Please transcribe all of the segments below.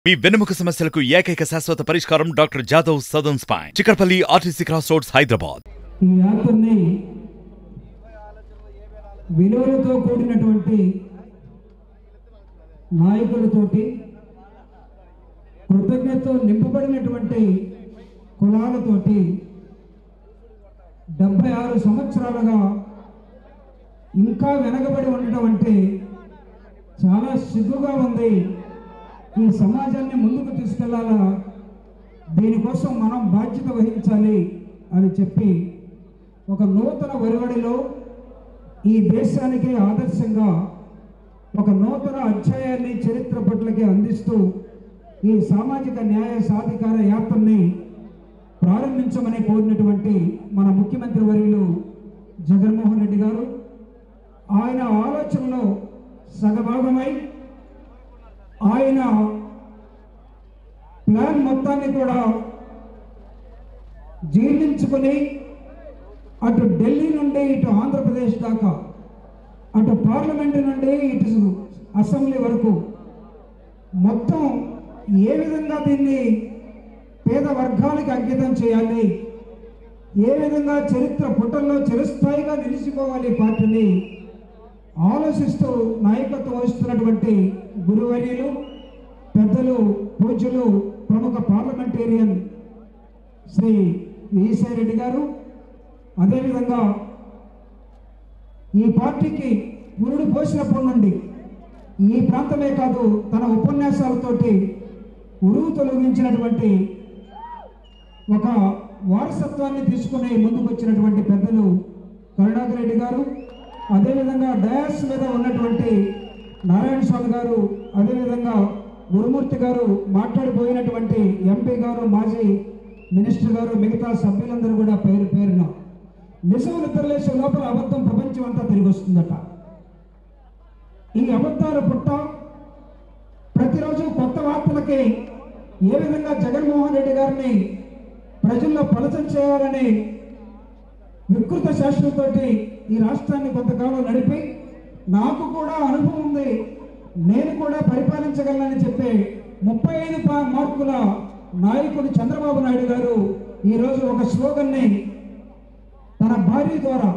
మీ వెన్నెముక సమస్యలకు ఏకైక శాశ్వత పరిష్కారం doctor Jadhav Sadan spine Chikkadpally RTC cross roads Hyderabad ఈ యాత్రని విలువలతో కూడినటువంటి నాయకులతోటి కృతజ్ఞతతో నింపబడినటువంటి కులాలతోటి డెబ్బై ఆరు సంవత్సరాలుగా ఇంకా వెనకబడి ఉండటం అంటే చాలా సిగ్గుగా ఉంది ఈ సమాజాన్ని ముందుకు తీసుకెళ్లాలా దీనికోసం మనం బాధ్యత వహించాలి అని చెప్పి ఒక నూతన ఒరవడిలో ఈ దేశానికి ఆదర్శంగా ఒక నూతన అధ్యాయాన్ని చరిత్ర పట్లకి అందిస్తూ ఈ సామాజిక న్యాయ సాధికార యాత్రని ప్రారంభించమని కోరినటువంటి మన ముఖ్యమంత్రి వర్యులు జగన్మోహన్ రెడ్డి గారు ఆయన ఆలోచనలో సగభాగమై ఆయన ప్లాన్ మొత్తాన్ని కూడా జీర్ణించుకొని అటు ఢిల్లీ నుండి ఇటు ఆంధ్రప్రదేశ్ దాకా అటు పార్లమెంట్ నుండి ఇటు అసెంబ్లీ వరకు మొత్తం ఏ విధంగా దీన్ని పేద వర్గాలకు అంకితం చేయాలి ఏ విధంగా చరిత్ర పుటల్లో చిరస్థాయిగా నిలిచిపోవాలి పార్టీని ఆలోచిస్తూ నాయకత్వం వహిస్తున్నటువంటి గురువర్యులు పెద్దలు పూజ్యులు ప్రముఖ పార్లమెంటేరియన్ శ్రీ రెడ్డి గారు అదేవిధంగా ఈ పార్టీకి పురుడు పోసినప్పటి నుండి ఈ ప్రాంతమే కాదు తన ఉపన్యాసాలతోటి ఉరువు తొలగించినటువంటి ఒక వారసత్వాన్ని తీసుకుని ముందుకు వచ్చినటువంటి పెద్దలు కరుణాకర్ రెడ్డి గారు అదేవిధంగా డయాస్ మీద ఉన్నటువంటి నారాయణ స్వామి గారు అదేవిధంగా గురుమూర్తి గారు మాట్లాడిపోయినటువంటి ఎంపీ గారు మాజీ మినిస్టర్ గారు మిగతా సభ్యులందరూ కూడా పేరు పేరున నిజం నిద్రలేసే లోపల అబద్ధం ప్రపంచం అంతా తిరిగి వస్తుందట ఈ అబద్ధాలు పుట్ట ప్రతిరోజు కొత్త వార్తలకి ఏ విధంగా జగన్మోహన్ రెడ్డి గారిని ప్రజల్లో పలచం చేయాలని వికృత శాస్త్రంతోటి ఈ రాష్ట్రాన్ని కొంతకాలం నడిపి నాకు కూడా అనుభవం ఉంది నేను కూడా పరిపాలించగలనని చెప్పే ముప్పై ఐదు పా- మార్కుల నాయకుడు చంద్రబాబు నాయుడు గారు ఈరోజు ఒక స్లోగన్ని తన భార్య ద్వారా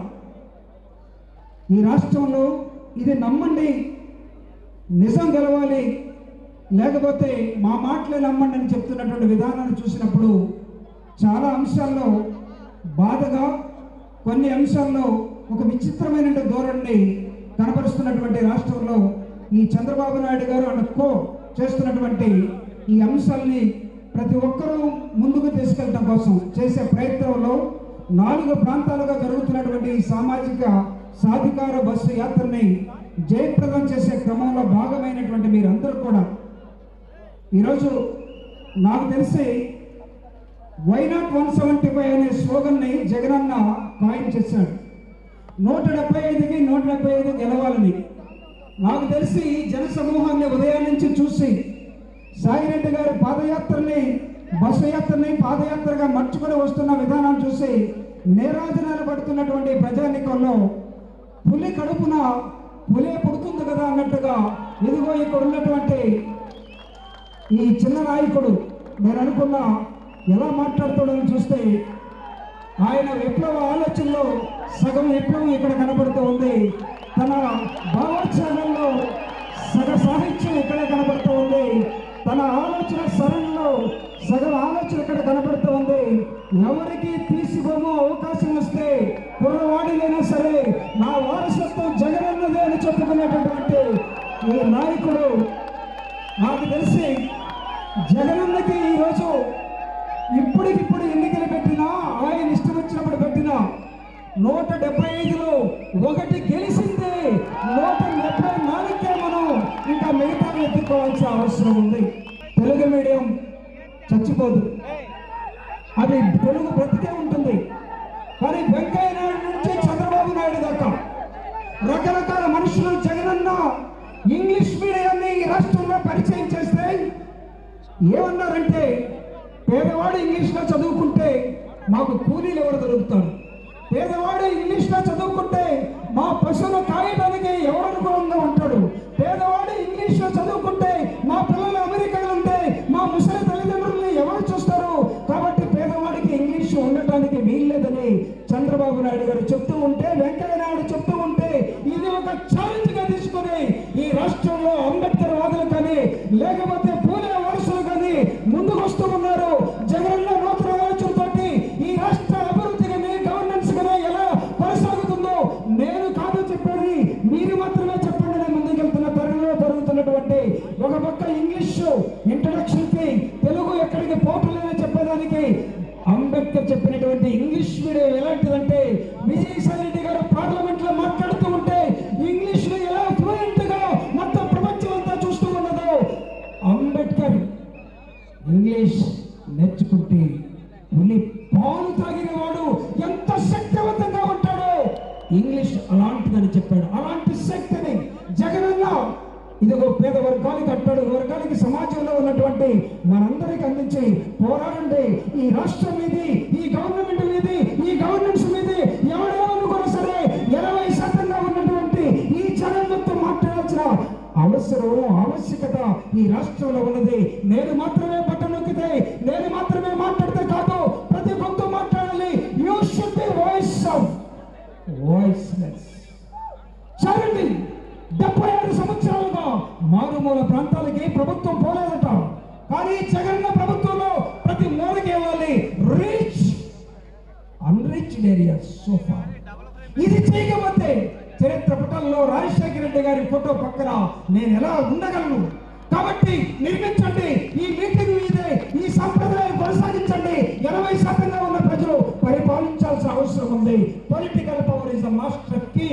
ఈ రాష్ట్రంలో ఇది నమ్మండి నిజం గెలవాలి లేకపోతే మా మాటలే నమ్మండి అని చెప్తున్నటువంటి విధానాన్ని చూసినప్పుడు చాలా అంశాల్లో బాధగా కొన్ని అంశాల్లో ఒక విచిత్రమైన ధోరణిని కనబరుస్తున్నటువంటి రాష్ట్రంలో ఈ చంద్రబాబు నాయుడు గారు అండ్ కో చేస్తున్నటువంటి ఈ అంశాల్ని ప్రతి ఒక్కరూ ముందుకు తీసుకెళ్ళడం కోసం చేసే ప్రయత్నంలో నాలుగు ప్రాంతాలుగా జరుగుతున్నటువంటి ఈ సామాజిక సాధికార బస్సు యాత్రని జయప్రదం చేసే క్రమంలో భాగమైనటువంటి మీరందరూ కూడా ఈరోజు నాకు తెలిసి why not one seventy five అనే స్లోగన్ని జగనన్న కాయిన్ చేశాడు నూట డెబ్బై ఐదుకి నూట డెబ్బై ఐదు గెలవాలని నాకు తెలిసి ఈ జన సమూహాన్ని ఉదయం నుంచి చూసి సాయిరెడ్డి గారి పాదయాత్రని బస్సు యాత్రని పాదయాత్రగా మర్చుకొని వస్తున్న విధానం చూసి నేరాజనాలు పడుతున్నటువంటి ప్రజానికంలో పులి కడుపున పులే పుడుతుంది కదా అన్నట్టుగా ఇదిగో ఇక్కడ ఉన్నటువంటి ఈ చిన్న నాయకుడు నేను అనుకున్న ఎలా మాట్లాడుతాడని చూస్తే ఆయన విప్లవ ఆలోచనలో సగం విప్లవం ఇక్కడ కనబడుతూ ఉంది తన భావోత్సాహంలో సగ సాహిత్యం ఇక్కడ కనబడుతూ ఉంది తన ఆలోచన సరణలో సగం ఆలోచన ఇక్కడ కనబడుతూ ఉంది ఎవరికి తీసిపోమో అవకాశం వస్తే కుర్రవాడినైనా సరే నా వారసత్వం జగనన్నదే అని చెప్పుకునేటటువంటి ఈ నాయకుడు నాకు తెలిసి జగనన్నకి ఈరోజు ఇప్పటికిప్పుడు ఎన్నికలు పెట్టినా ఆయన ఇష్టం వచ్చినప్పుడు పెట్టినా నూట డెబ్బై ఐదులో ఒకటి గెలిచింది నూట డెబ్బై నాలుగుకే మనం ఇంకా మిగతా ఎత్తుకోవాల్సిన అవసరం ఉంది తెలుగు మీడియం చచ్చిపోదు అది తెలుగు బ్రతికే ఉంటుంది కానీ వెంకయ్య నాయుడు నుంచి చంద్రబాబు నాయుడు దాకా రకరకాల మనుషులు జగనన్న ఇంగ్లీష్ మీడియాన్ని ఈ రాష్ట్రంలో పరిచయం చేస్తే ఏమన్నారంటే పేదవాడు ఇంగ్లీష్లో చదువుకుంటే మాకు కూలీలు ఎవరు దొరుకుతారు పేదవాడు ఇంగ్లీష్లో చదువుకుంటే మా పశువులు కాయడానికి ఎవరు అనుకూలంగా ఉంటాడు పేదవాడు ఇంగ్లీష్లో చదువుకుంటే మా పిల్లలు అమెరికాలో ఉంటే చంద్రబాబు నాయుడు గారు చెప్తూ ఉంటే వెంకయ్య నాయుడు చెప్తూ ఉంటే ఇది ఒక ఛాలెంజ్ గా తీసుకుని ఈ రాష్ట్రంలో అంబేద్కర్ వాదులు కానీ లేకపోతే పూలే వారసులు కానీ ముందుకు వస్తూ ఉన్నారు జగనన్న నూతన ఆలోచనతోటి ఈ రాష్ట్ర అభివృద్ధి కానీ గవర్నెన్స్ కానీ ఎలా కొనసాగుతుందో నేను కాదు చెప్పేది మీరు మాత్రమే చెప్పండి నేను ముందుకెళ్తున్న తరుణంలో జరుగుతున్నటువంటి ఒక పక్క ఇంగ్లీష్ ఇంట్రడక్షన్ కి తెలుగు ఎక్కడికి పోవట్లేదని చెప్పేదానికి అంబేద్కర్ చెప్పినటువంటి ఇంగ్లీష్ మీడియం ఎలాంటిదంటే విజయసాయి రెడ్డి గారు పార్లమెంట్ లో మాట్లాడుతూ ఉంటే ఇంగ్లీష్ లో ఎలా ఫ్లూయెంట్ గా మొత్తం ప్రపంచం అంతా చూస్తూ ఉన్నదో అంబేద్కర్ ఇంగ్లీష్ నేర్చుకుంటే పులి పాలు తాగిన వాడు ఎంత శక్తివంతంగా ఉంటాడో ఇంగ్లీష్ అలాంటిదని చెప్పాడు అలాంటి శక్తిని జగనన్న ఇదిగో పేద వర్గానికి అంటాడు వర్గానికి సమాజంలో ఉన్నటువంటి మనందరికి అందించి పోరాడండి ఈ రాష్ట్రం మీది ఈ గవర్నమెంట్ మీది ఈ గవర్నెన్స్ మీది ఎవడేమనుకున్నా సరే ఇరవై శాతంగా ఉన్నటువంటి ఈ జనం మొత్తం మాట్లాడాల్సిన అవసరం ఆవశ్యకత ఈ రాష్ట్రంలో ఉన్నది నేను మాత్రమే బట్ట నొక్కితే నేను మాత్రమే మాట్లాడితే కాదు ప్రతి గొంతు మాట్లాడాలి you should be voice of voiceless చూడండి డెబ్బై ఆరు సంవత్సరాలుగా మారుమూల ప్రాంతాలకి ప్రభుత్వం పోలేదట కానీ జగన్న ప్రభుత్వంలో ప్రతి మూలకి వెళ్ళాలి రీచ్ అన్రిచ్డ్ ఏరియాస్ సోఫా ఇది చేయకపోతే చరిత్ర పుటల్లో రాజశేఖర రెడ్డి గారి ఫోటో పక్కన నేను ఎలా ఉండగలను కాబట్టి నిర్మించండి ఈ మీటింగ్ మీదే ఈ సంప్రదాయం కొనసాగించండి ఎనభై శాతంగా ఉన్న ప్రజలు పరిపాలించాల్సిన అవసరం ఉంది political power is the master key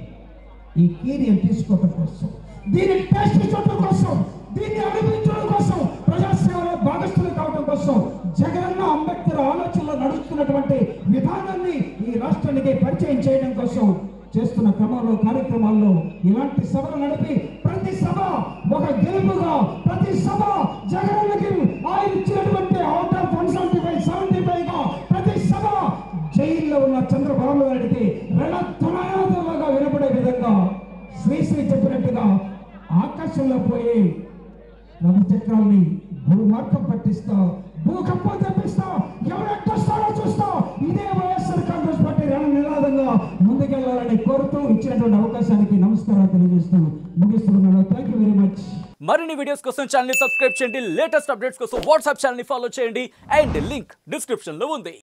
ఈ కీని తీసుకోవడం కోసం దీన్ని టెస్ట్ చూడటం కోసం దీన్ని అనుభవించడం కోసం ప్రజాసేవలో భాగస్థులు కావడం కోసం జగనన్న అంబేద్కర్ ఆలోచనలో నడుస్తున్నటువంటి విధానాన్ని ఈ రాష్ట్రానికి పరిచయం చేయడం కోసం చేస్తున్న క్రమంలో కార్యక్రమాల్లో ఇలాంటి సభలు నడిపి ప్రతి సభ ఒక గెలుపుగా ప్రతి సభ జగనన్నకి ఆయన ఇచ్చినటువంటి out of one seventy five seventy five గా ప్రతి సభ జైల్లో ఉన్న చంద్రబాబు నాయుడికి రణధ్వనాలుగా వినపడే విధంగా శ్రీశ్రీ చెప్పినట్టుగా ఆకాశంలో పోయి రథచక్రాల్ని భూమార్గం పట్టిస్తా భూకంపం తెప్పిస్తా ఎవరెట్టొస్తారో చూస్తా ఇదే వైఎస్ఆర్ కాంగ్రెస్ పార్టీ రణ నినాదంగా ముందుకెళ్లాలని కోరుతూ ఇచ్చినటువంటి అవకాశానికి నమస్కారాలు తెలియజేస్తూ ముగిస్తున్నాను థ్యాంక్ యూ వెరీ మచ్ మరిన్ని వీడియోస్ కోసం ఛానల్ ని సబ్స్క్రైబ్ చేయండి లేటెస్ట్ అప్డేట్స్ కోసం వాట్సాప్ ఛానల్ ని ఫాలో చేయండి అండ్ లింక్ డిస్క్రిప్షన్ లో ఉంది